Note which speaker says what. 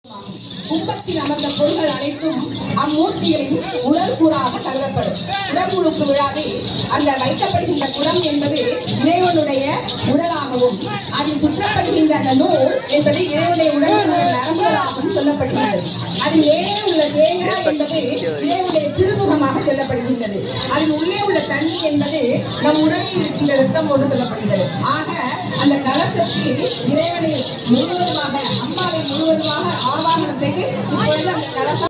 Speaker 1: கும்பத்தில் அமர்ந்த பொருள்கள் அனைத்தும் அம்மூர்த்திகளின் உடல் கூறாக கருதப்படும் உடம்புழுக்கு விழாவில் அந்த வைக்கப்படுகின்ற குடம் என்பது இறைவனுடைய உடலாகவும் அதில் சுற்றப்படுகின்ற அந்த நூல் என்பது இறைவனுடைய உடலில் உள்ள நரம்புகளாகவும் சொல்லப்படுகிறது அதில் மேலே உள்ள தேங்காய் என்பது இறைவனுடைய திருமுகமாக சொல்லப்படுகின்றது அதில் உள்ளே உள்ள தண்ணி என்பது நம் உடலில் இருக்கின்ற ரத்தம் போன்று சொல்லப்படுகிறது ஆக அந்த கலசத்தில் இறைவனை முழுவதுமாக அம்மாவை முழுவதுமாக ஆவாகனம் செய்து இப்பொழுது அந்த கலசம்